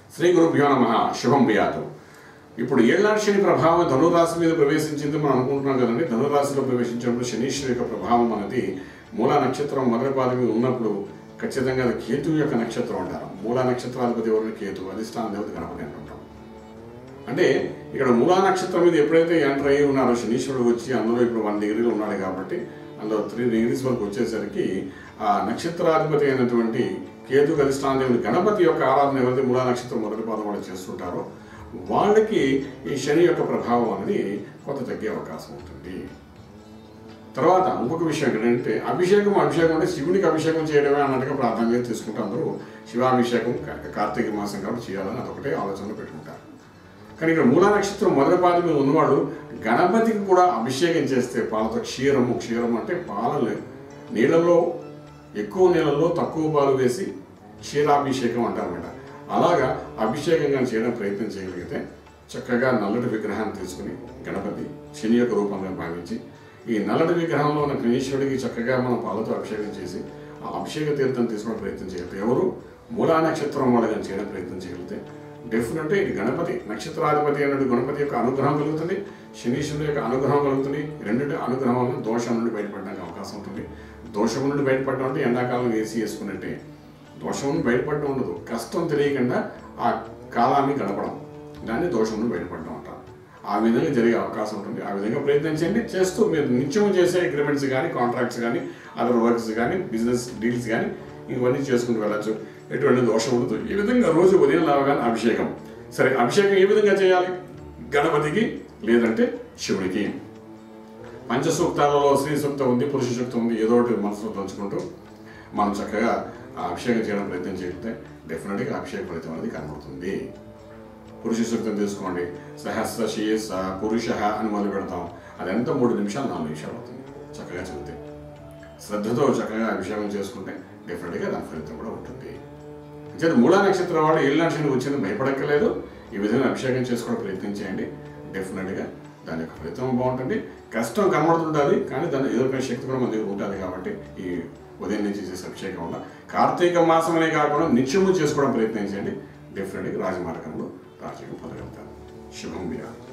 శ్రీ గురుభ్యో నమ శుభం వ్యాధు ఇప్పుడు ఏళ్ళనాటి శని ప్రభావం ధనురాశి మీద ప్రవేశించింది మనం అనుకుంటున్నాం కదండి ధనురాశిలో ప్రవేశించినప్పుడు శనీశ్వరు యొక్క ప్రభావం అనేది మూలా నక్షత్రం మొదటి పాది మీద ఉన్నప్పుడు ఖచ్చితంగా అది కేతువు యొక్క నక్షత్రం అంటారు మూలా నక్షత్రాధిపతి ఎవరిని కేతు అధిష్టాన దేవత గణపతి అంటుంటాం అంటే ఇక్కడ మూలా నక్షత్రం మీద ఎప్పుడైతే ఎంటర్ అయ్యి ఉన్నారో శనీశ్వరుడు వచ్చి అందులో ఇప్పుడు వన్ డిగ్రీలో ఉన్నాడు కాబట్టి అందులో త్రీ డిగ్రీస్ వరకు వచ్చేసరికి ఆ నక్షత్రాధిపతి అయినటువంటి కేతు అధిష్టాన దేవుని గణపతి యొక్క ఆరాధన ఎవరైతే మూలా నక్షత్రం మొదటి పాదం వాళ్ళు చేస్తుంటారో వాళ్ళకి ఈ శని యొక్క ప్రభావం అనేది కొంత తగ్గే అవకాశం ఉంటుంది తర్వాత ఇంకొక విషయం ఏంటంటే అభిషేకం అభిషేకం అంటే శివునికి అభిషేకం చేయడమే అన్నట్టుగా ప్రాధాన్యత తీసుకుంటే అందరూ శివాభిషేకం కా- కార్తీక మాసం కాబట్టి చేయాలని అదొకటే ఆలోచనలో పెట్టుకుంటారు కానీ ఇక్కడ మూలా నక్షత్రం మొదటి పాది మీద ఉన్నవాడు గణపతికి కూడా అభిషేకం చేస్తే పాలతో క్షీరము క్షీరం అంటే పాలలు నీళ్ళలో ఎక్కువ నీళ్ళలో తక్కువ పాలు వేసి క్షీరాభిషేకం అంటారన్నమాట అలాగా అభిషేకం కానీ చేయడం ప్రయత్నం చేయగలిగితే చక్కగా నల్లటి విగ్రహాన్ని తీసుకుని గణపతి శని యొక్క రూపంగా భావించి ఈ నల్లటి విగ్రహంలో ఉన్న గణేశ్వరుడికి చక్కగా మనం పాలతో అభిషేకం చేసి ఆ అభిషేక తీర్థం తీసుకోవడం ప్రయత్నం చేయగలిగితే ఎవరు మూలా నక్షత్రం వాళ్ళు కానీ చేయడం ప్రయత్నం చేయగలిగితే డెఫినెట్గా ఇది గణపతి నక్షత్రాధిపతి అన్నట్టు గణపతి యొక్క అనుగ్రహం కలుగుతుంది శనీశ్వరుడు యొక్క అనుగ్రహం కలుగుతుంది ఈ రెండింటి అనుగ్రహం వల్ల దోషం నుండి బయటపడడానికి అవకాశం ఉంటుంది దోషం నుండి బయటపడడం అంటే ఎండాకాలం ఏసీ వేసుకున్నట్టే దోషం నుండి బయటపడడం ఉండదు కష్టం తెలియకుండా ఆ కాలాన్ని గడపడం దాన్ని దోషం నుండి బయటపడడం అంటారు ఆ విధంగా జరిగే అవకాశం ఉంటుంది ఆ విధంగా ప్రయత్నించండి చేస్తూ మీరు నిత్యం చేసే అగ్రిమెంట్స్ కానీ కాంట్రాక్ట్స్ కానీ అదర్ వర్క్స్ కానీ బిజినెస్ డీల్స్ కానీ ఇవన్నీ చేసుకుంటూ వెళ్ళచ్చు ఎటువంటి దోషం ఉండదు ఈ విధంగా రోజు ఉదయం లేవగానే అభిషేకం సరే అభిషేకం ఏ విధంగా చేయాలి గణపతికి లేదంటే శివుడికి పంచసూక్తాలలో స్త్రీ సూక్తం ఉంది పురుష సూక్తం ఉంది ఏదో ఒకటి మనసులో తలుచుకుంటూ మనం చక్కగా ఆ అభిషేకం చేయడం ప్రయత్నం చేస్తే డెఫినెట్గా అభిషేక ఫలితం అనేది కనబడుతుంది పురుష సూక్తం తీసుకోండి సహస్ర శీస పురుష అని మొదలు పెడతాం అదంతా మూడు నిమిషాలు నాలుగు నిమిషాలు అవుతుంది చక్కగా చదివితే శ్రద్ధతో చక్కగా అభిషేకం చేసుకుంటే డెఫినెట్గా దాని ఫలితం కూడా ఉంటుంది అంటే మూలా నక్షత్రం వాడు ఏళ్ళ నక్షత్రం వచ్చింది భయపడక్కలేదు ఈ విధంగా అభిషేకం చేసుకోవడం ప్రయత్నం చేయండి డెఫినెట్గా దాని యొక్క ఫలితం బాగుంటుంది కష్టం కనబడుతుంటుంది కానీ దాన్ని ఎదుర్కొనే శక్తి కూడా మన దగ్గర ఉంటుంది కాబట్టి ఈ ఉదయం నుంచి చేసే అభిషేకం వల్ల కార్తీక మాసమనే కాకుండా నిత్యము చేసుకోవడం ప్రయత్నం చేయండి డెఫినెట్గా రాజమార్గంలో రాజకీయం పొందగలుగుతారు శుభం విరామ్